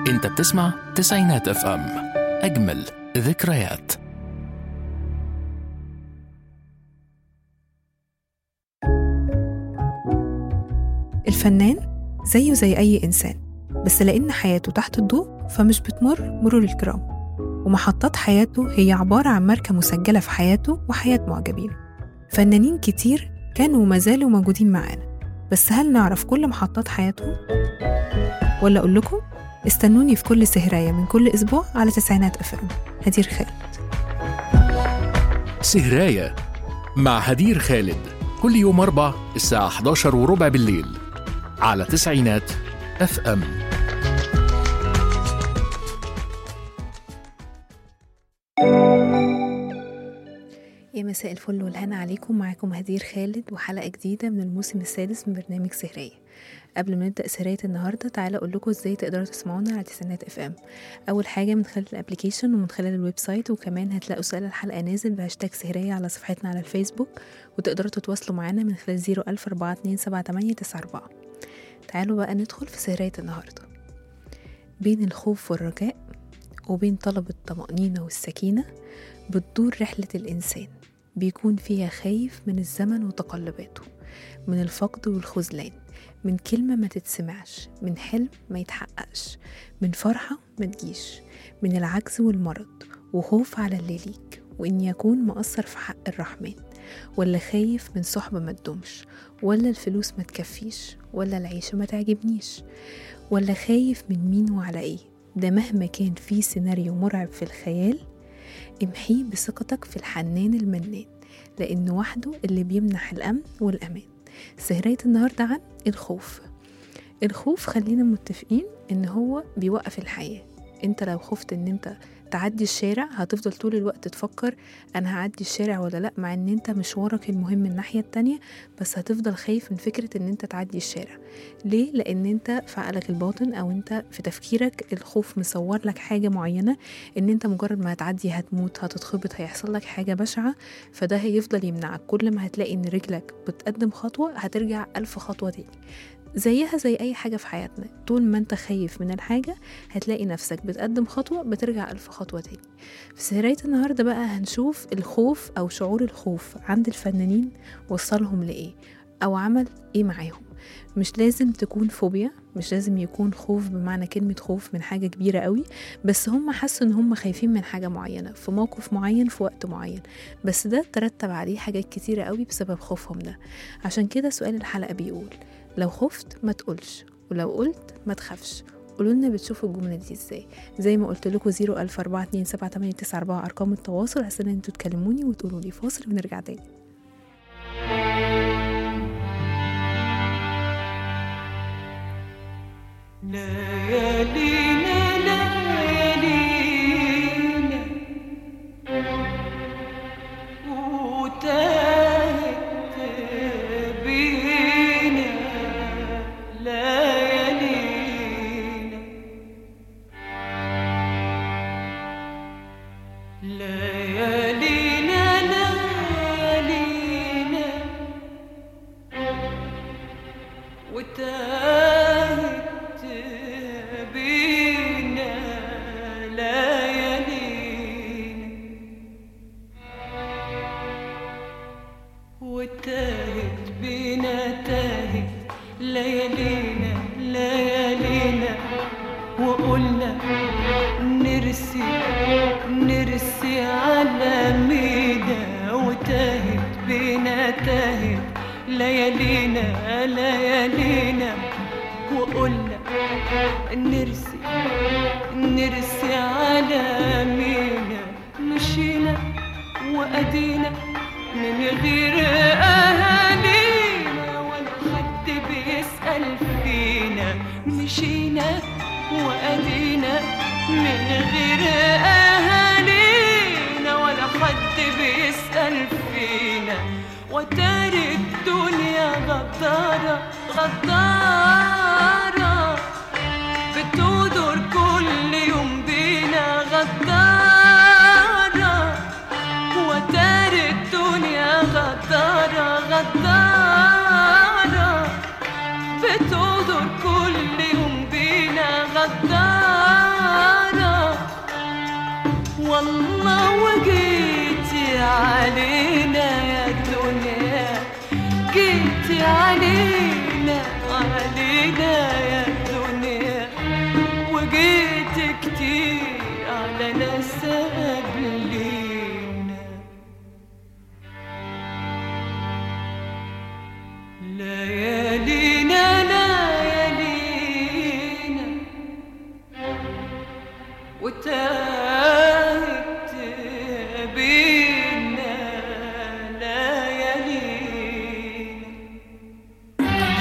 انت بتسمع تسعينات اف ام اجمل ذكريات الفنان زيه زي أي إنسان بس لأن حياته تحت الضوء فمش بتمر مرور الكرام ومحطات حياته هي عبارة عن ماركة مسجلة في حياته وحياة معجبينه فنانين كتير كانوا وما زالوا موجودين معانا بس هل نعرف كل محطات حياتهم؟ ولا أقول لكم استنوني في كل سهراية من كل أسبوع على تسعينات أف أم هدير خالد سهراية مع هدير خالد كل يوم أربع الساعة 11 وربع بالليل على تسعينات اف ام يا مساء الفل والهنا عليكم معاكم هدير خالد وحلقة جديدة من الموسم السادس من برنامج سهرية قبل ما نبدأ سهرية النهاردة تعالى أقول لكم ازاي تقدروا تسمعونا على تسعينات اف ام أول حاجة من خلال الابليكيشن ومن خلال الويب سايت وكمان هتلاقوا سؤال الحلقة نازل بهاشتاج سهرية على صفحتنا على الفيسبوك وتقدروا تتواصلوا معانا من خلال زيرو ألف أربعة اتنين سبعة تمانية تسعة أربعة تعالوا بقى ندخل في سهرية النهاردة بين الخوف والرجاء وبين طلب الطمأنينة والسكينة بتدور رحلة الإنسان بيكون فيها خايف من الزمن وتقلباته من الفقد والخذلان من كلمة ما تتسمعش من حلم ما يتحققش من فرحة ما تجيش من العجز والمرض وخوف على اللي ليك وإن يكون مقصر في حق الرحمن ولا خايف من صحبة ما تدومش ولا الفلوس ما تكفيش ولا العيشة ما تعجبنيش ولا خايف من مين وعلى ايه ده مهما كان في سيناريو مرعب في الخيال امحيه بثقتك في الحنان المنان لأنه وحده اللي بيمنح الأمن والأمان سهرية النهاردة عن الخوف الخوف خلينا متفقين ان هو بيوقف الحياة انت لو خفت ان انت تعدي الشارع هتفضل طول الوقت تفكر انا هعدي الشارع ولا لا مع ان انت مشوارك المهم الناحية التانية بس هتفضل خايف من فكرة ان انت تعدي الشارع ليه؟ لان انت في عقلك الباطن او انت في تفكيرك الخوف مصور لك حاجة معينة ان انت مجرد ما هتعدي هتموت هتتخبط هيحصل لك حاجة بشعة فده هيفضل يمنعك كل ما هتلاقي ان رجلك بتقدم خطوة هترجع ألف خطوة تاني زيها زي أي حاجة في حياتنا طول ما انت خايف من الحاجة هتلاقي نفسك بتقدم خطوة بترجع ألف خطوة تاني في سهرية النهاردة بقى هنشوف الخوف أو شعور الخوف عند الفنانين وصلهم لإيه أو عمل إيه معاهم مش لازم تكون فوبيا مش لازم يكون خوف بمعنى كلمة خوف من حاجة كبيرة قوي بس هم حسوا ان هم خايفين من حاجة معينة في موقف معين في وقت معين بس ده ترتب عليه حاجات كتيرة قوي بسبب خوفهم ده عشان كده سؤال الحلقة بيقول لو خفت ما تقولش ولو قلت ما تخافش قولوا لنا بتشوفوا الجملة دي ازاي زي ما قلت لكم زيرو ألف أربعة اتنين سبعة تمانية تسعة أربعة أرقام التواصل عشان انتوا تكلموني وتقولوا لي فاصل ونرجع تاني ليالينا ليالينا وتاهت بينا ليالينا ليالينا ليالينا وتاهت بينا ليالينا وتاهت بينا تاهت ليالينا ليالينا وقلنا نرسي نرسي على مينا وتاهت بينا تاهت ليالينا ليالينا وقلنا نرسي نرسي على مينا مشينا وأدينا من غير أهالينا ولا حد بيسأل فينا مشينا وأدينا من غير أهالينا ولا حد بيسأل فينا وتاري الدنيا غدارة غدارة بتودر كل يوم بينا غدارة وتاري الدنيا غدارة غدارة بتودر كل يوم بينا غدارة جيتي علينا علينا يا الدنيا وجيت كتير على ناس قبلينا ليالينا ليالينا وتاهت بينا ليالينا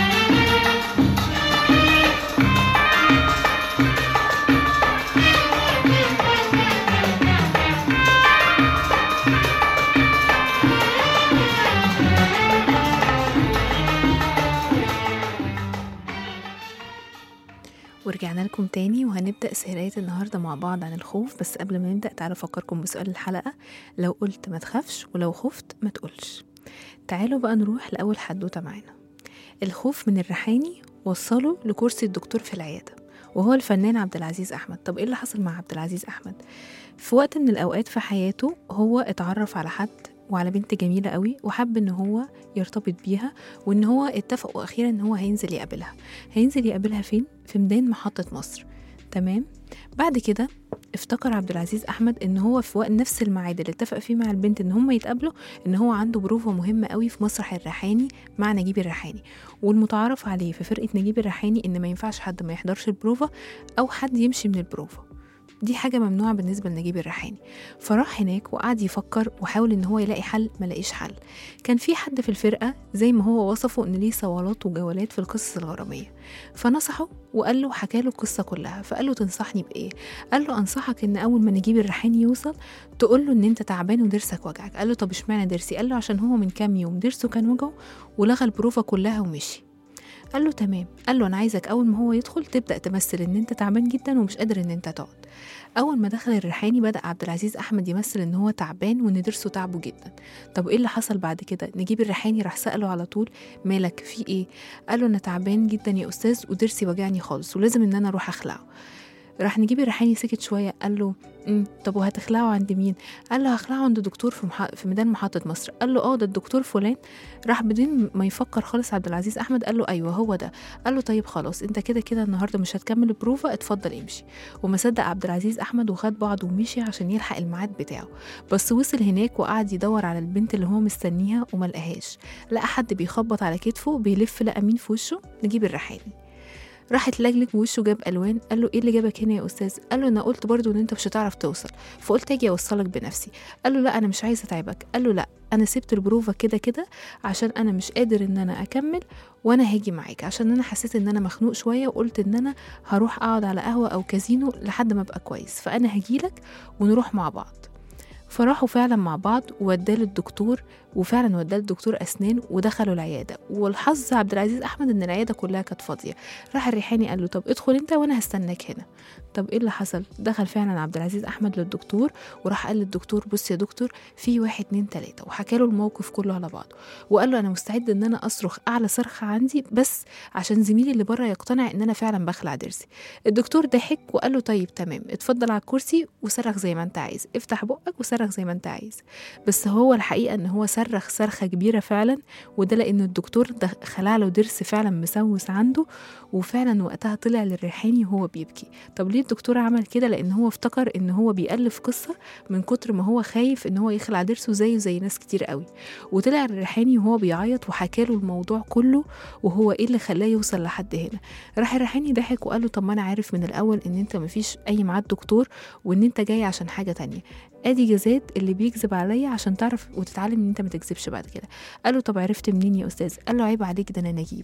ورجعنا لكم تاني وهنبدأ سهرية النهاردة مع بعض عن الخوف بس قبل ما نبدأ تعالوا أفكركم بسؤال الحلقة لو قلت ما تخافش ولو خفت ما تقولش تعالوا بقى نروح لأول حدوتة معانا الخوف من الريحاني وصله لكرسي الدكتور في العيادة وهو الفنان عبد العزيز أحمد طب إيه اللي حصل مع عبد العزيز أحمد في وقت من الأوقات في حياته هو اتعرف على حد وعلى بنت جميلة قوي وحب ان هو يرتبط بيها وان هو اتفقوا اخيرا ان هو هينزل يقابلها هينزل يقابلها فين في ميدان محطة مصر تمام بعد كده افتكر عبد العزيز احمد ان هو في وقت نفس الميعاد اللي اتفق فيه مع البنت ان هم يتقابلوا ان هو عنده بروفه مهمه قوي في مسرح الريحاني مع نجيب الريحاني والمتعارف عليه في فرقه نجيب الريحاني ان ما ينفعش حد ما يحضرش البروفه او حد يمشي من البروفه دي حاجة ممنوعة بالنسبة لنجيب الريحاني فراح هناك وقعد يفكر وحاول ان هو يلاقي حل ما لقيش حل كان في حد في الفرقة زي ما هو وصفه ان ليه صوالات وجولات في القصص الغرامية فنصحه وقال له حكى له القصة كلها فقال له تنصحني بإيه قال له أنصحك ان أول ما نجيب الريحاني يوصل تقول له ان انت تعبان وضرسك وجعك قال له طب اشمعنى ضرسي قال له عشان هو من كام يوم ضرسه كان وجعه ولغى البروفة كلها ومشي قال له تمام قال له انا عايزك اول ما هو يدخل تبدا تمثل ان انت تعبان جدا ومش قادر ان انت تقعد اول ما دخل الريحاني بدا عبد العزيز احمد يمثل ان هو تعبان وان ضرسه تعبه جدا طب ايه اللي حصل بعد كده نجيب الريحاني راح ساله على طول مالك في ايه قال له انا تعبان جدا يا استاذ وضرسي وجعني خالص ولازم ان انا اروح اخلعه راح نجيب الريحاني سكت شويه قال له امم طب وهتخلعه عند مين قال له هخلعه عند دكتور في مح... في ميدان محطه مصر قال له اه ده الدكتور فلان راح بدون ما يفكر خالص عبد العزيز احمد قال له ايوه هو ده قال له طيب خلاص انت كده كده النهارده مش هتكمل البروفه اتفضل امشي وما صدق عبد العزيز احمد وخد بعضه ومشي عشان يلحق الميعاد بتاعه بس وصل هناك وقعد يدور على البنت اللي هو مستنيها وما لقاهاش لقى حد بيخبط على كتفه بيلف لقى مين في وشه نجيب الريحاني راح اتلجلج ووشه جاب الوان قال له ايه اللي جابك هنا يا استاذ قال له انا قلت برضو ان انت مش هتعرف توصل فقلت اجي اوصلك بنفسي قال له لا انا مش عايزه اتعبك قال له لا انا سبت البروفه كده كده عشان انا مش قادر ان انا اكمل وانا هاجي معاك عشان انا حسيت ان انا مخنوق شويه وقلت ان انا هروح اقعد على قهوه او كازينو لحد ما ابقى كويس فانا هجيلك ونروح مع بعض فراحوا فعلا مع بعض ووداه للدكتور وفعلا وداه لدكتور اسنان ودخلوا العياده والحظ عبد العزيز احمد ان العياده كلها كانت فاضيه راح الريحاني قال له طب ادخل انت وانا هستناك هنا طب ايه اللي حصل دخل فعلا عبد العزيز احمد للدكتور وراح قال للدكتور بص يا دكتور في واحد اتنين تلاته وحكى له الموقف كله على بعضه وقال له انا مستعد ان انا اصرخ اعلى صرخه عندي بس عشان زميلي اللي بره يقتنع ان انا فعلا بخلع ضرسي الدكتور ضحك وقال له طيب تمام اتفضل على الكرسي وصرخ زي ما انت عايز افتح بقك وصرخ زي ما انت عايز بس هو الحقيقه ان هو صرخ صرخه كبيره فعلا وده لان الدكتور ده خلع له ضرس فعلا مسوس عنده وفعلا وقتها طلع للريحاني وهو بيبكي طب ليه الدكتور عمل كده لان هو افتكر ان هو بيألف قصه من كتر ما هو خايف ان هو يخلع ضرسه زيه زي ناس كتير قوي وطلع الريحاني وهو بيعيط وحكى له الموضوع كله وهو ايه اللي خلاه يوصل لحد هنا راح الريحاني ضحك وقال له طب ما انا عارف من الاول ان انت مفيش اي ميعاد دكتور وان انت جاي عشان حاجه تانية ادي جزات اللي بيكذب عليا عشان تعرف وتتعلم ان انت ما تكذبش بعد كده قال له طب عرفت منين يا استاذ قال له عيب عليك ده انا نجيب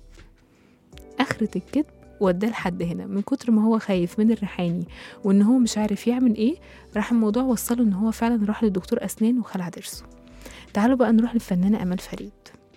اخرة الكذب وداه لحد هنا من كتر ما هو خايف من الريحاني وان هو مش عارف يعمل ايه راح الموضوع وصله ان هو فعلا راح لدكتور اسنان وخلع ضرسه تعالوا بقى نروح للفنانة امال فريد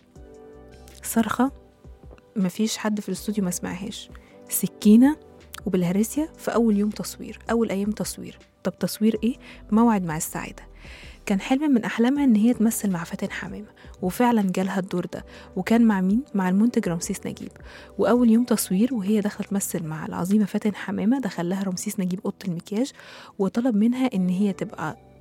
صرخة مفيش حد في الاستوديو ما سمعهاش سكينة وبالهرسيا في أول يوم تصوير أول أيام تصوير طب تصوير إيه؟ موعد مع السعادة كان حلم من أحلامها إن هي تمثل مع فاتن حمامة وفعلا جالها الدور ده وكان مع مين؟ مع المنتج رمسيس نجيب وأول يوم تصوير وهي داخلة تمثل مع العظيمة فاتن حمامة دخل لها رمسيس نجيب أوضة المكياج وطلب منها إن هي تبقى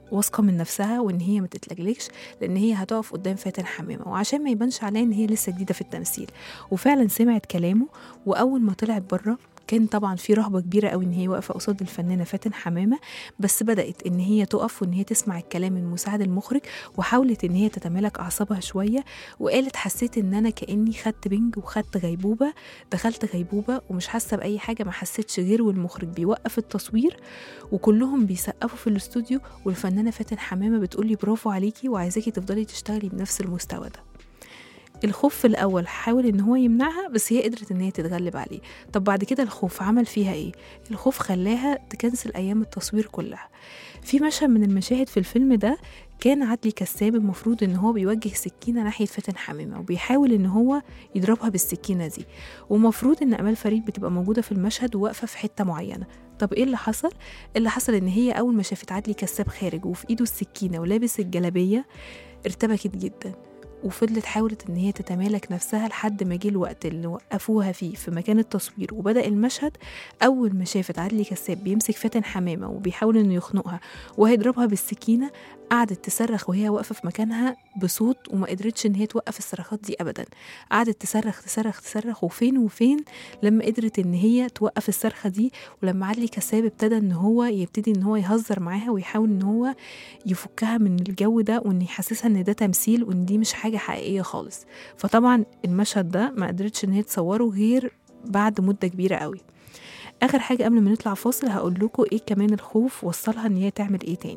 واثقه من نفسها وان هي ما تتلجلجش لان هي هتقف قدام فاتن حمامه وعشان ما يبانش عليها ان هي لسه جديده في التمثيل وفعلا سمعت كلامه واول ما طلعت بره كان طبعا في رهبه كبيره قوي ان هي واقفه قصاد الفنانه فاتن حمامه بس بدات ان هي تقف وان هي تسمع الكلام من مساعد المخرج وحاولت ان هي تتمالك اعصابها شويه وقالت حسيت ان انا كاني خدت بنج وخدت غيبوبه دخلت غيبوبه ومش حاسه باي حاجه ما حسيتش غير والمخرج بيوقف التصوير وكلهم بيسقفوا في الاستوديو والفنانه فاتن حمامه بتقولي برافو عليكي وعايزاكي تفضلي تشتغلي بنفس المستوى ده الخوف في الاول حاول ان هو يمنعها بس هي قدرت ان هي تتغلب عليه طب بعد كده الخوف عمل فيها ايه الخوف خلاها تكنسل ايام التصوير كلها في مشهد من المشاهد في الفيلم ده كان عدلي كساب المفروض ان هو بيوجه سكينه ناحيه فاتن حمامه وبيحاول ان هو يضربها بالسكينه دي ومفروض ان امال فريد بتبقى موجوده في المشهد وواقفه في حته معينه طب ايه اللي حصل اللي حصل ان هي اول ما شافت عدلي كساب خارج وفي ايده السكينه ولابس الجلابيه ارتبكت جدا وفضلت حاولت ان هي تتمالك نفسها لحد ما جه الوقت اللي وقفوها فيه في مكان التصوير وبدا المشهد اول ما شافت عدلي كساب بيمسك فاتن حمامه وبيحاول انه يخنقها وهيضربها بالسكينه قعدت تصرخ وهي واقفه في مكانها بصوت وما قدرتش ان هي توقف الصرخات دي ابدا قعدت تصرخ تصرخ تصرخ وفين وفين لما قدرت ان هي توقف الصرخه دي ولما عدلي كساب ابتدى ان هو يبتدي ان هو يهزر معاها ويحاول ان هو يفكها من الجو ده وان يحسسها ان ده تمثيل وان دي مش حاجه حقيقيه خالص فطبعا المشهد ده ما قدرتش ان هي تصوره غير بعد مده كبيره قوي اخر حاجه قبل ما نطلع فاصل هقول لكم ايه كمان الخوف وصلها ان هي تعمل ايه تاني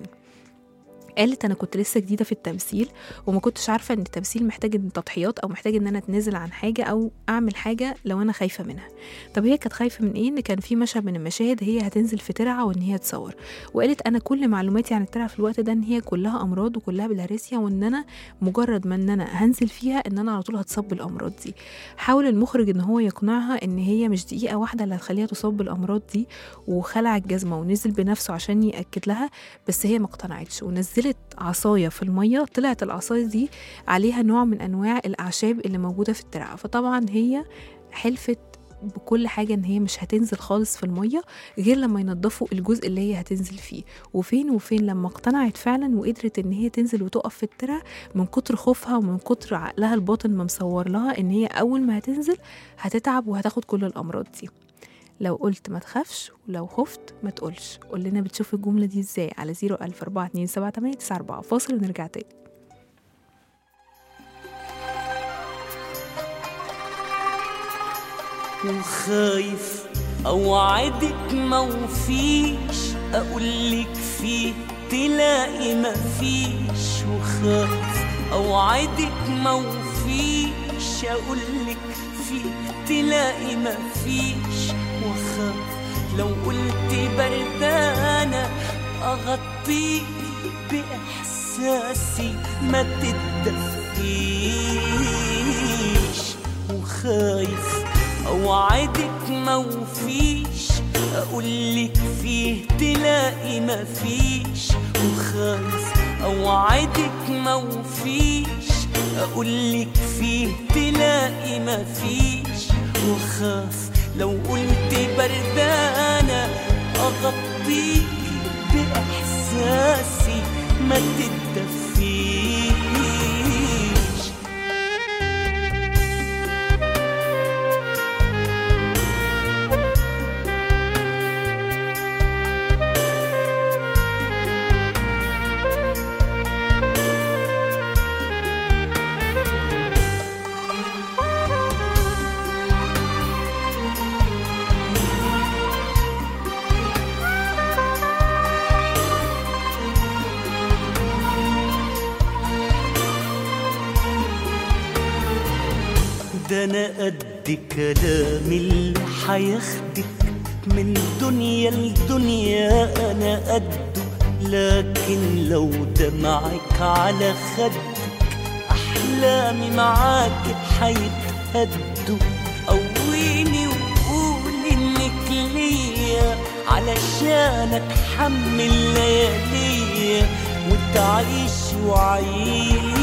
قالت انا كنت لسه جديده في التمثيل وما كنتش عارفه ان التمثيل محتاج إن تضحيات او محتاج ان انا اتنازل عن حاجه او اعمل حاجه لو انا خايفه منها طب هي كانت خايفه من ايه ان كان في مشهد من المشاهد هي هتنزل في ترعه وان هي تصور وقالت انا كل معلوماتي عن الترعه في الوقت ده ان هي كلها امراض وكلها بالهرسيا وان انا مجرد ما ان انا هنزل فيها ان انا على طول هتصاب بالامراض دي حاول المخرج ان هو يقنعها ان هي مش دقيقه واحده اللي هتخليها تصاب بالامراض دي وخلع الجزمه ونزل بنفسه عشان ياكد لها بس هي ما اقتنعتش ونزلت عصايه في الميه طلعت العصايه دي عليها نوع من انواع الاعشاب اللي موجوده في الترعه فطبعا هي حلفت بكل حاجة إن هي مش هتنزل خالص في المية غير لما ينضفوا الجزء اللي هي هتنزل فيه وفين وفين لما اقتنعت فعلا وقدرت إن هي تنزل وتقف في الترع من كتر خوفها ومن كتر عقلها الباطن ما مصور لها إن هي أول ما هتنزل هتتعب وهتاخد كل الأمراض دي لو قلت ما تخافش ولو خفت ما تقولش قول لنا بتشوف الجملة دي ازاي على 004278994 فاصل ونرجع تاني وخايف اوعدك موفيش اقولك فيه تلاقي مفيش وخايف اوعدك موفيش اقولك فيه تلاقي مفيش وخايف لو قلت بردانة اغطيك باحساسي ما تتدفيش وخايف اوعدك موفيش اقولك فيه تلاقي مفيش وخايف اوعدك موفيش اقولك فيه تلاقي مفيش وخاف لو قلت بردانة اغطيك باحساسي ما تتدفيش ده انا قد كلام اللي حياخدك من دنيا لدنيا انا قده لكن لو دمعك على خدك احلامي معاك حيتهدوا قويني وقول انك ليا علشان اتحمل لياليا وتعيش وعيش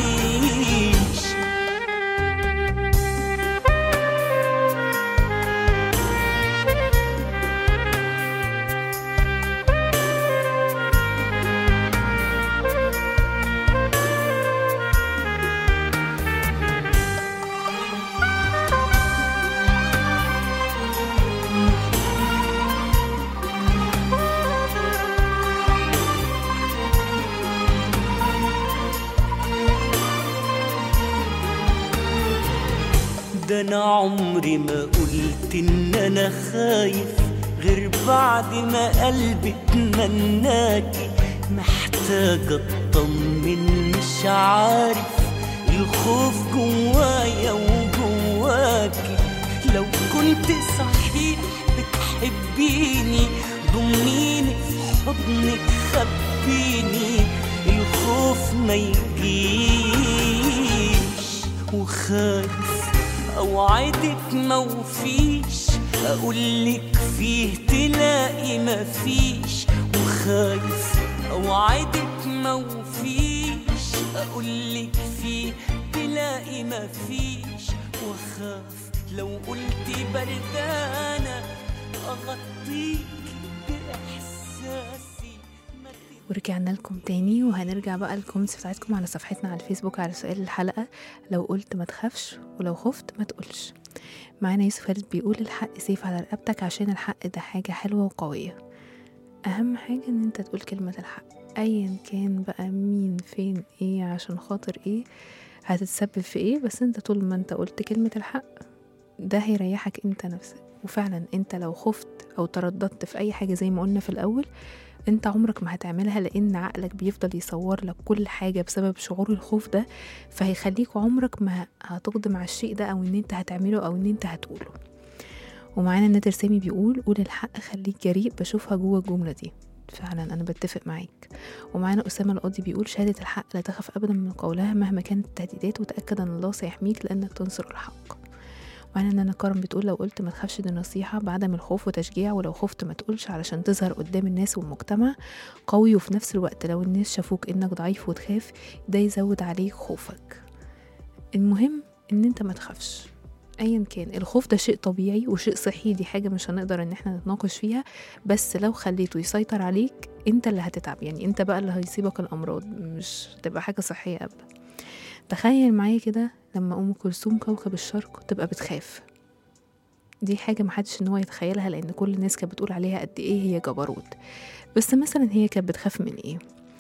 عمري ما قلت ان انا خايف غير بعد ما قلبي اتمناكي محتاجة اطمن مش عارف الخوف جوايا وجواكي لو كنت صحيح بتحبيني ضميني في حضنك خبيني الخوف ما يجيش وخايف اوعدك موفيش اقولك فيه تلاقي مفيش وخايف اوعدك موفيش اقولك فيه تلاقي مفيش واخاف لو قلتي بردانه اغطيك باحساسي ما تبقى ورجعنا لكم تاني وهنرجع بقى الكومنتس بتاعتكم على صفحتنا على الفيسبوك على سؤال الحلقة لو قلت ما تخافش ولو خفت ما تقولش معانا يوسف خالد بيقول الحق سيف على رقبتك عشان الحق ده حاجة حلوة وقوية أهم حاجة إن أنت تقول كلمة الحق أيا كان بقى مين فين إيه عشان خاطر إيه هتتسبب في إيه بس أنت طول ما أنت قلت كلمة الحق ده هيريحك أنت نفسك وفعلا أنت لو خفت أو ترددت في أي حاجة زي ما قلنا في الأول انت عمرك ما هتعملها لان عقلك بيفضل يصور لك كل حاجة بسبب شعور الخوف ده فهيخليك عمرك ما هتقدم على الشيء ده او ان انت هتعمله او ان انت هتقوله ومعانا نادر سامي بيقول قول الحق خليك جريء بشوفها جوه الجملة دي فعلا انا بتفق معاك ومعانا اسامه القاضي بيقول شهاده الحق لا تخف ابدا من قولها مهما كانت التهديدات وتاكد ان الله سيحميك لانك تنصر الحق معنى ان انا كرم بتقول لو قلت ما تخافش دي نصيحة بعدم الخوف وتشجيع ولو خفت ما تقولش علشان تظهر قدام الناس والمجتمع قوي وفي نفس الوقت لو الناس شافوك انك ضعيف وتخاف ده يزود عليك خوفك المهم ان انت ما تخافش ايا كان الخوف ده شيء طبيعي وشيء صحي دي حاجة مش هنقدر ان احنا نتناقش فيها بس لو خليته يسيطر عليك انت اللي هتتعب يعني انت بقى اللي هيصيبك الامراض مش تبقى حاجة صحية ابدا تخيل معايا كده لما ام كلثوم كوكب الشرق تبقى بتخاف دي حاجة محدش ان هو يتخيلها لان كل الناس كانت بتقول عليها قد ايه هي جبروت بس مثلا هي كانت بتخاف من ايه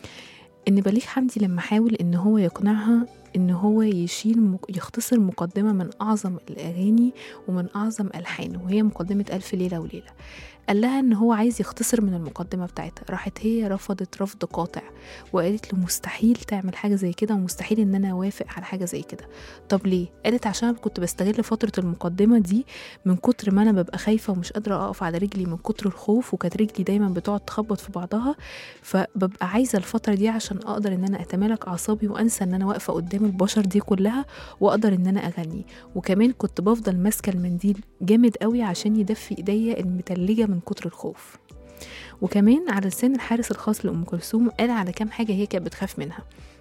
ان بليغ حمدي لما حاول ان هو يقنعها ان هو يشيل مك... يختصر مقدمة من اعظم الاغاني ومن اعظم الحانه وهي مقدمة الف ليلة وليلة قال لها ان هو عايز يختصر من المقدمة بتاعتها راحت هي رفضت رفض قاطع وقالت له مستحيل تعمل حاجة زي كده ومستحيل ان انا اوافق على حاجة زي كده طب ليه قالت عشان أنا كنت بستغل فترة المقدمة دي من كتر ما انا ببقى خايفة ومش قادرة اقف على رجلي من كتر الخوف وكانت رجلي دايما بتقعد تخبط في بعضها فببقى عايزة الفترة دي عشان اقدر ان انا اتمالك اعصابي وانسى ان انا واقفة قدام البشر دي كلها واقدر ان انا اغني وكمان كنت بفضل ماسكة المنديل جامد قوي عشان يدفي ايديا المتلجة من كتر الخوف وكمان على لسان الحارس الخاص لأم كلثوم قال على كام حاجة هي كانت بتخاف منها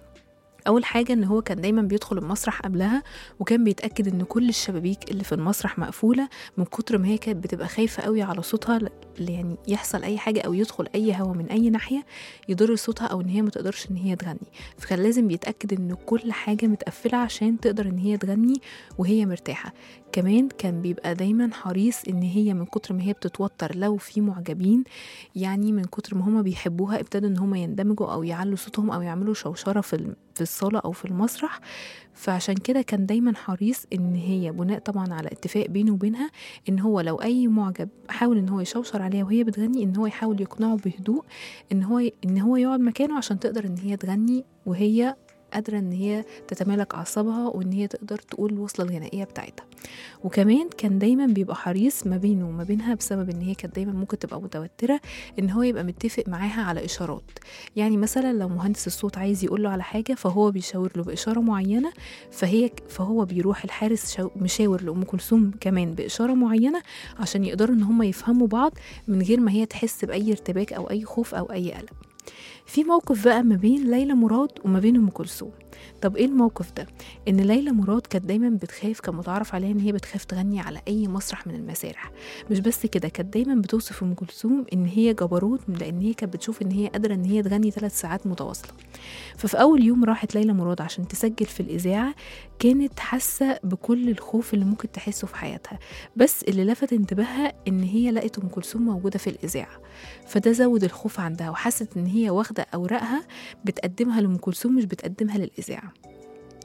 أول حاجة إن هو كان دايما بيدخل المسرح قبلها وكان بيتأكد إن كل الشبابيك اللي في المسرح مقفولة من كتر ما هي كانت بتبقى خايفة قوي على صوتها ل- يعني يحصل أي حاجة أو يدخل أي هوا من أي ناحية يضر صوتها أو إن هي متقدرش إن هي تغني فكان لازم بيتأكد إن كل حاجة متقفلة عشان تقدر إن هي تغني وهي مرتاحة كمان كان بيبقى دايما حريص إن هي من كتر ما هي بتتوتر لو في معجبين يعني من كتر ما هما بيحبوها ابتدوا ان هما يندمجوا او يعلوا صوتهم او يعملوا شوشره في الم- في الصاله او في المسرح فعشان كده كان دايما حريص ان هي بناء طبعا على اتفاق بينه وبينها ان هو لو اي معجب حاول ان هو يشوشر عليها وهي بتغني ان هو يحاول يقنعه بهدوء ان هو ي- ان هو يقعد مكانه عشان تقدر ان هي تغني وهي قادرة إن هي تتمالك أعصابها وإن هي تقدر تقول الوصلة الغنائية بتاعتها وكمان كان دايما بيبقى حريص ما بينه وما بينها بسبب إن هي كانت دايما ممكن تبقى متوترة إن هو يبقى متفق معاها على إشارات يعني مثلا لو مهندس الصوت عايز يقول له على حاجة فهو بيشاور له بإشارة معينة فهي فهو بيروح الحارس شاو- مشاور لأم كلثوم كمان بإشارة معينة عشان يقدروا إن هما يفهموا بعض من غير ما هي تحس بأي ارتباك أو أي خوف أو أي قلق في موقف بقى ما بين ليلى مراد وما بين ام كلثوم طب ايه الموقف ده ان ليلى مراد كانت دايما بتخاف كان متعرف عليها ان هي بتخاف تغني على اي مسرح من المسارح مش بس كده كانت دايما بتوصف ام كلثوم ان هي جبروت لان هي كانت بتشوف ان هي قادره ان هي تغني ثلاث ساعات متواصله ففي اول يوم راحت ليلى مراد عشان تسجل في الاذاعه كانت حاسه بكل الخوف اللي ممكن تحسه في حياتها بس اللي لفت انتباهها ان هي لقت ام كلثوم موجوده في الاذاعه فده زود الخوف عندها وحست ان هي واخده اوراقها بتقدمها لام كلثوم مش بتقدمها للاذاعه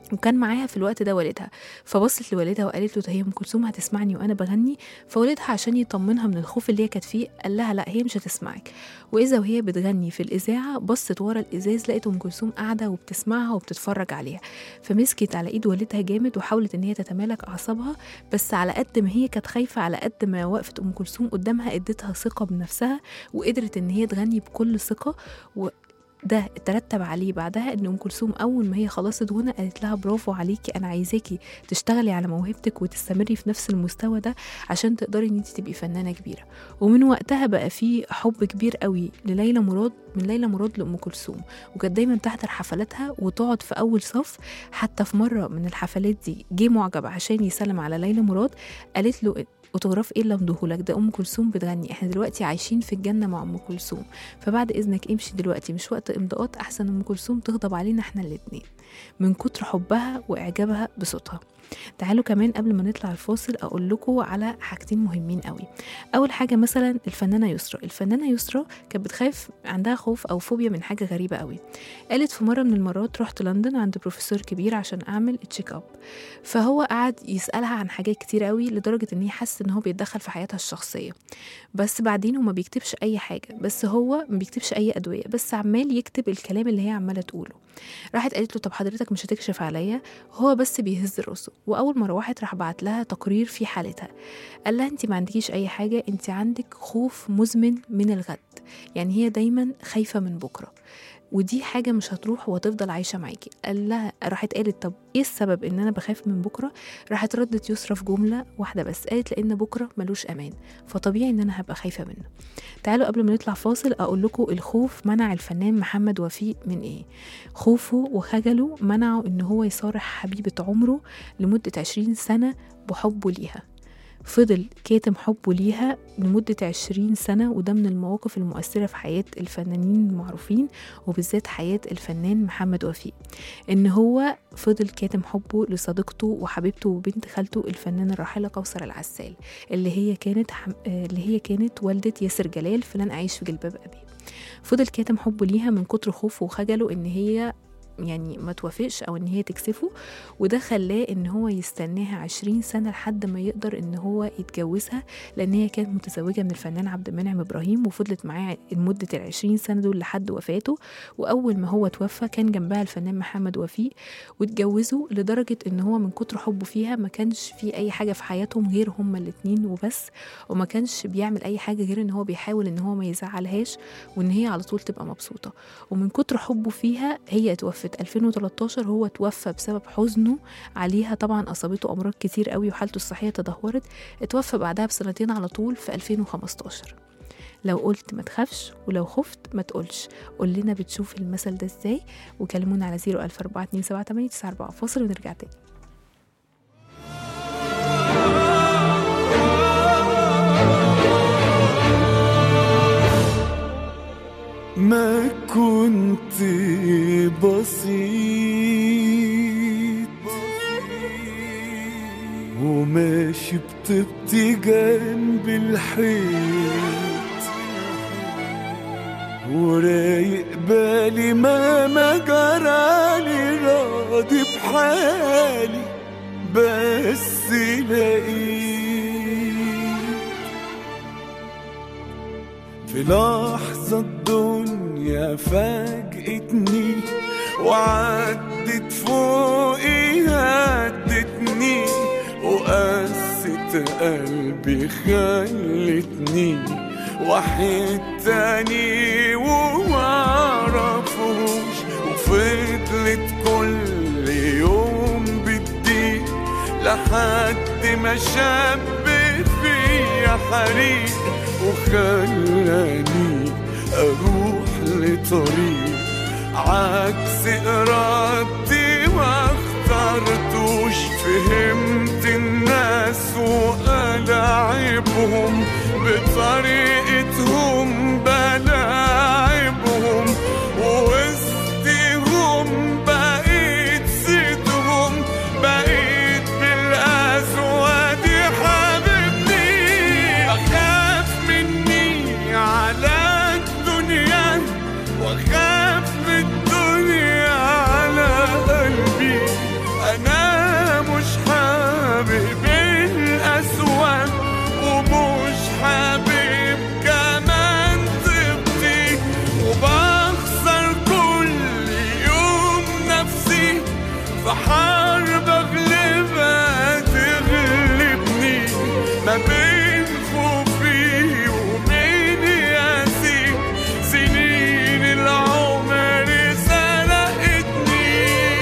وكان معاها في الوقت ده والدها فبصت لوالدها وقالت له ده هي ام كلثوم هتسمعني وانا بغني فوالدها عشان يطمنها من الخوف اللي هي كانت فيه قال لها لا هي مش هتسمعك واذا وهي بتغني في الاذاعه بصت ورا الازاز لقيت ام كلثوم قاعده وبتسمعها وبتتفرج عليها فمسكت على ايد والدها جامد وحاولت ان هي تتمالك اعصابها بس على قد ما هي كانت خايفه على قد ما وقفت ام كلثوم قدامها اديتها ثقه بنفسها وقدرت ان هي تغني بكل ثقه و ده ترتب عليه بعدها ان ام كلثوم اول ما هي خلصت غنى قالت لها برافو عليكي انا عايزاكي تشتغلي على موهبتك وتستمري في نفس المستوى ده عشان تقدري ان انت تبقي فنانه كبيره ومن وقتها بقى في حب كبير قوي لليلى مراد من ليلى مراد لام كلثوم وكانت دايما تحضر حفلاتها وتقعد في اول صف حتى في مره من الحفلات دي جه معجب عشان يسلم على ليلى مراد قالت له اوتوغراف ايه اللي امضيهولك ده ام كلثوم بتغني احنا دلوقتي عايشين في الجنه مع ام كلثوم فبعد اذنك امشي دلوقتي مش وقت امضاءات احسن ام كلثوم تغضب علينا احنا الاتنين من كتر حبها واعجابها بصوتها تعالوا كمان قبل ما نطلع الفاصل اقول لكم على حاجتين مهمين قوي اول حاجه مثلا الفنانه يسرا الفنانه يسرا كانت بتخاف عندها خوف او فوبيا من حاجه غريبه قوي قالت في مره من المرات رحت لندن عند بروفيسور كبير عشان اعمل تشيك اب فهو قعد يسالها عن حاجات كتير قوي لدرجه ان هي حاسه ان هو بيتدخل في حياتها الشخصيه بس بعدين هو ما بيكتبش اي حاجه بس هو ما بيكتبش اي ادويه بس عمال يكتب الكلام اللي هي عماله تقوله راحت قالت له طب حضرتك مش هتكشف عليا هو بس بيهز راسه واول ما روحت راح بعت لها تقرير في حالتها قال لها انت ما عندكيش اي حاجه انت عندك خوف مزمن من الغد يعني هي دايما خايفه من بكره ودي حاجة مش هتروح وهتفضل عايشة معاكي قال لها راحت قالت طب ايه السبب ان انا بخاف من بكرة راحت ردت يسرا في جملة واحدة بس قالت لان بكرة ملوش امان فطبيعي ان انا هبقى خايفة منه تعالوا قبل ما نطلع فاصل اقول لكم الخوف منع الفنان محمد وفيق من ايه خوفه وخجله منعه ان هو يصارح حبيبة عمره لمدة عشرين سنة بحبه ليها فضل كاتم حبه ليها لمدة عشرين سنة وده من المواقف المؤثرة في حياة الفنانين المعروفين وبالذات حياة الفنان محمد وفيق إن هو فضل كاتم حبه لصديقته وحبيبته وبنت خالته الفنانة الراحلة كوثر العسال اللي هي كانت حم... آه، اللي هي كانت والدة ياسر جلال في لن أعيش في جلباب أبي فضل كاتم حبه ليها من كتر خوفه وخجله إن هي يعني ما توافقش او ان هي تكسفه وده خلاه ان هو يستناها عشرين سنة لحد ما يقدر ان هو يتجوزها لان هي كانت متزوجة من الفنان عبد المنعم ابراهيم وفضلت معاه لمدة العشرين سنة دول لحد وفاته واول ما هو توفى كان جنبها الفنان محمد وفيق واتجوزوا لدرجة ان هو من كتر حبه فيها ما كانش في اي حاجة في حياتهم غير هما الاتنين وبس وما كانش بيعمل اي حاجة غير ان هو بيحاول ان هو ما يزعلهاش وان هي على طول تبقى مبسوطة ومن كتر حبه فيها هي توفت 2013 هو توفى بسبب حزنه عليها طبعا اصابته امراض كتير قوي وحالته الصحيه تدهورت اتوفى بعدها بسنتين على طول في 2015 لو قلت ما تخافش ولو خفت ما تقولش قول لنا بتشوف المثل ده ازاي وكلمونا على 004278994 فاصل ونرجع تاني ما كنت بسيط وماشي بطبطي جنب الحيط ورايق بالي ما ما جرالي راضي بحالي بس لقيت في لحظة الدنيا فاجأتني وعدت فوقي هدتني وقست قلبي خلتني واحد تاني ومعرفوش وفضلت كل يوم بتضيق لحد ما شاب فيا حريق وخلاني اروح لطريق عكس ارادتي ما اخترتوش فهمت الناس وألاعبهم بطريقتهم بلاعبهم ووسطهم بقيت زيدهم بقيت بالأسود حبيبني بخاف مني على الدنيا واخاف من الدنيا على قلبي بين خوفي وبين ياسي سنين العمر سرقتني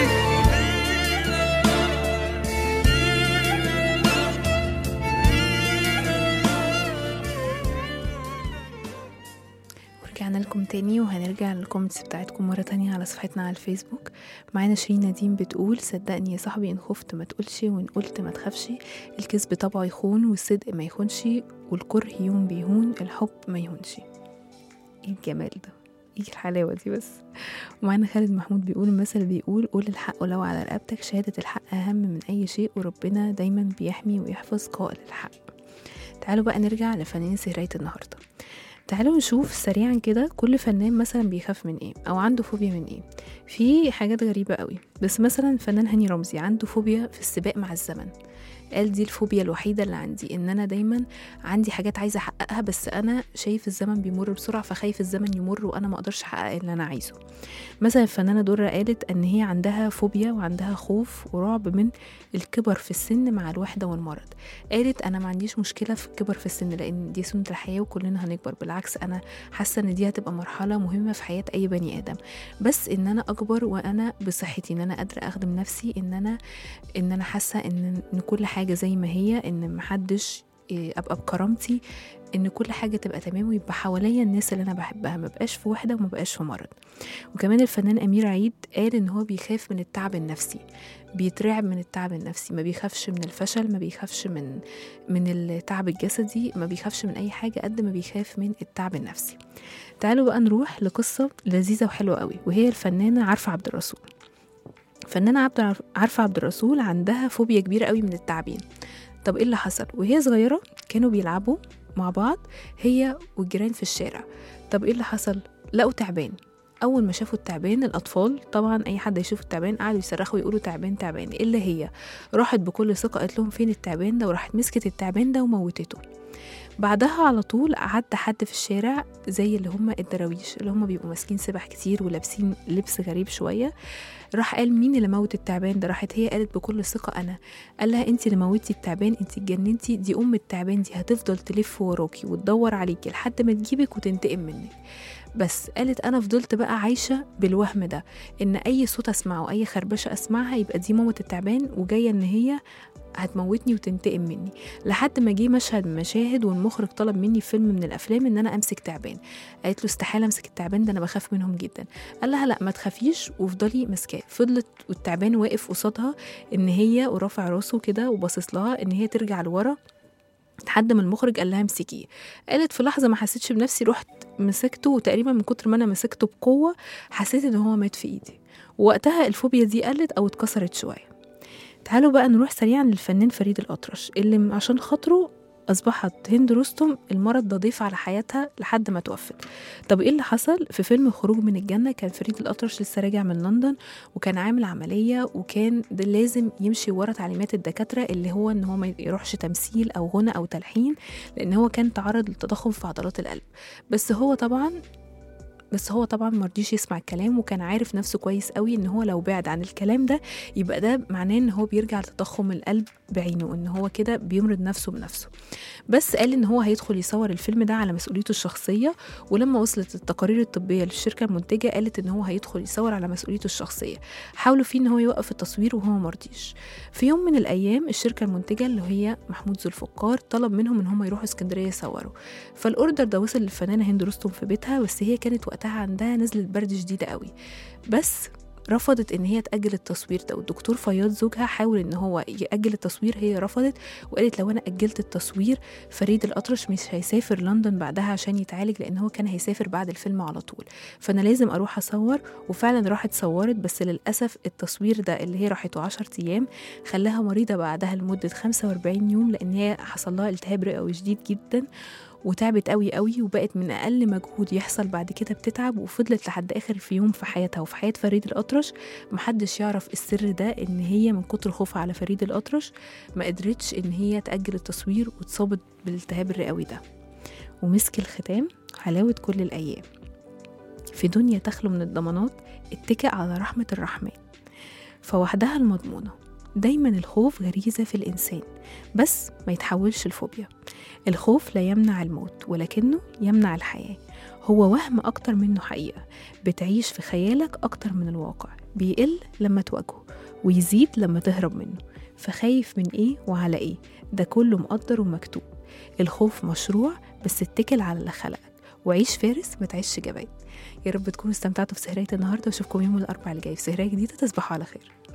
ورجعنا لكم تاني وهنرجع للكومنتس بتاعتكم مرة تانية على صفحتنا على الفيسبوك معانا شيرين نديم بتقول صدقني يا صاحبي إن خفت ما تقولش وإن قلت ما تخافش الكذب طبعه يخون والصدق ما يخونش والكره يوم بيهون الحب ما يهونش ايه الجمال ده ايه الحلاوة دي بس ومعانا خالد محمود بيقول المثل بيقول قول الحق ولو على رقبتك شهادة الحق أهم من أي شيء وربنا دايما بيحمي ويحفظ قائل الحق تعالوا بقى نرجع لفنان سهرية النهارده تعالوا نشوف سريعا كده كل فنان مثلا بيخاف من ايه او عنده فوبيا من ايه في حاجات غريبة قوي بس مثلا فنان هاني رمزي عنده فوبيا في السباق مع الزمن قال دي الفوبيا الوحيدة اللي عندي ان انا دايما عندي حاجات عايزة احققها بس انا شايف الزمن بيمر بسرعة فخايف الزمن يمر وانا ما اقدرش احقق اللي انا عايزه مثلا الفنانة دورة قالت ان هي عندها فوبيا وعندها خوف ورعب من الكبر في السن مع الوحدة والمرض قالت انا ما عنديش مشكلة في الكبر في السن لان دي سنة الحياة وكلنا هنكبر بالعكس انا حاسة ان دي هتبقى مرحلة مهمة في حياة اي بني ادم بس ان انا اكبر وانا بصحتي ان انا قادرة اخدم نفسي ان انا ان انا حاسة ان ان كل حاجة زي ما هي ان محدش إيه، ابقى بكرامتي ان كل حاجه تبقى تمام ويبقى حواليا الناس اللي انا بحبها ما بقاش في وحده وما بقاش في مرض وكمان الفنان امير عيد قال ان هو بيخاف من التعب النفسي بيترعب من التعب النفسي ما بيخافش من الفشل ما بيخافش من من التعب الجسدي ما بيخافش من اي حاجه قد ما بيخاف من التعب النفسي تعالوا بقى نروح لقصه لذيذه وحلوه قوي وهي الفنانه عارفه عبد الرسول فنانة عبد الع- عارفة عبد الرسول عندها فوبيا كبيرة قوي من التعبين طب ايه اللي حصل وهي صغيرة كانوا بيلعبوا مع بعض هي والجيران في الشارع طب ايه اللي حصل لقوا تعبان اول ما شافوا التعبان الاطفال طبعا اي حد يشوف التعبان قعدوا يصرخوا يقولوا تعبان تعبان الا هي راحت بكل ثقه قالت لهم فين التعبان ده وراحت مسكت التعبان ده وموتته بعدها على طول عدى حد في الشارع زي اللي هم الدراويش اللي هم بيبقوا ماسكين سبح كتير ولابسين لبس غريب شويه راح قال مين اللي موت التعبان ده راحت هي قالت بكل ثقه انا قال لها انت اللي موتي التعبان انت اتجننتي دي ام التعبان دي هتفضل تلف وراكي وتدور عليكي لحد ما تجيبك وتنتقم منك بس قالت انا فضلت بقى عايشه بالوهم ده ان اي صوت اسمعه اي خربشه اسمعها يبقى دي مامة التعبان وجايه ان هي هتموتني وتنتقم مني لحد ما جه مشهد من المشاهد والمخرج طلب مني في فيلم من الافلام ان انا امسك تعبان قالت له استحاله امسك التعبان ده انا بخاف منهم جدا قال لها لا ما تخافيش وافضلي ماسكاه فضلت والتعبان واقف قصادها ان هي ورافع راسه كده وباصص لها ان هي ترجع لورا لحد ما المخرج قال لها امسكيه قالت في لحظه ما حسيتش بنفسي رحت مسكته وتقريبا من كتر ما انا مسكته بقوه حسيت ان هو مات في ايدي وقتها الفوبيا دي قلت او اتكسرت شويه تعالوا بقى نروح سريعا للفنان فريد الأطرش اللي عشان خاطره أصبحت هند رستم المرض ده ضيف على حياتها لحد ما توفت طب إيه اللي حصل في فيلم خروج من الجنة كان فريد الأطرش لسه راجع من لندن وكان عامل عملية وكان ده لازم يمشي ورا تعليمات الدكاترة اللي هو إن هو ما يروحش تمثيل أو غنى أو تلحين لأن هو كان تعرض للتضخم في عضلات القلب بس هو طبعا بس هو طبعا مرضيش يسمع الكلام وكان عارف نفسه كويس قوي ان هو لو بعد عن الكلام ده يبقى ده معناه ان هو بيرجع لتضخم القلب بعينه ان هو كده بيمرض نفسه بنفسه بس قال ان هو هيدخل يصور الفيلم ده على مسؤوليته الشخصيه ولما وصلت التقارير الطبيه للشركه المنتجه قالت ان هو هيدخل يصور على مسؤوليته الشخصيه حاولوا فيه ان هو يوقف التصوير وهو مرضيش في يوم من الايام الشركه المنتجه اللي هي محمود ذو الفقار طلب منهم ان هم يروحوا اسكندريه يصوروا فالاوردر ده وصل للفنانه هند رستم في بيتها بس هي كانت وقتها عندها نزله برد شديده قوي بس رفضت ان هي تاجل التصوير ده والدكتور فياض زوجها حاول ان هو ياجل التصوير هي رفضت وقالت لو انا اجلت التصوير فريد الاطرش مش هيسافر لندن بعدها عشان يتعالج لان هو كان هيسافر بعد الفيلم على طول فانا لازم اروح اصور وفعلا راحت صورت بس للاسف التصوير ده اللي هي راحته 10 ايام خلاها مريضه بعدها لمده 45 يوم لان هي حصل لها التهاب رئوي شديد جدا وتعبت قوي قوي وبقت من اقل مجهود يحصل بعد كده بتتعب وفضلت لحد اخر في يوم في حياتها وفي حياه فريد الاطرش محدش يعرف السر ده ان هي من كتر خوفها على فريد الاطرش ما قدرتش ان هي تاجل التصوير واتصابت بالالتهاب الرئوي ده ومسك الختام حلاوه كل الايام في دنيا تخلو من الضمانات اتكئ على رحمه الرحمن فوحدها المضمونه دايما الخوف غريزة في الإنسان بس ما يتحولش لفوبيا الخوف لا يمنع الموت ولكنه يمنع الحياة هو وهم أكتر منه حقيقة بتعيش في خيالك أكتر من الواقع بيقل لما تواجهه ويزيد لما تهرب منه فخايف من إيه وعلى إيه ده كله مقدر ومكتوب الخوف مشروع بس اتكل على اللي خلقك وعيش فارس ما تعيش جبان يا رب تكونوا استمتعتوا في سهرية النهاردة واشوفكم يوم الأربعاء الجاي في سهرية جديدة تصبحوا على خير